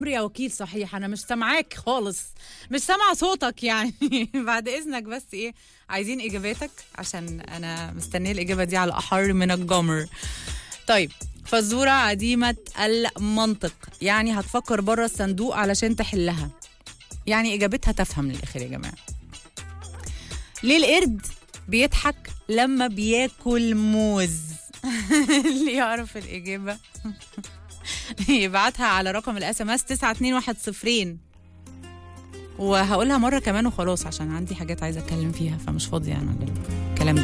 يا وكيل صحيح انا مش سامعاك خالص مش سامعه صوتك يعني بعد اذنك بس ايه عايزين اجاباتك عشان انا مستنيه الاجابه دي على احر من الجمر طيب فزوره عديمه المنطق يعني هتفكر بره الصندوق علشان تحلها يعني اجابتها تفهم من الاخر يا جماعه ليه القرد بيضحك لما بياكل موز اللي يعرف الاجابه يبعتها على رقم الاس ام اس 92110 وهقولها مره كمان وخلاص عشان عندي حاجات عايزه اتكلم فيها فمش فاضيه انا دلوقتي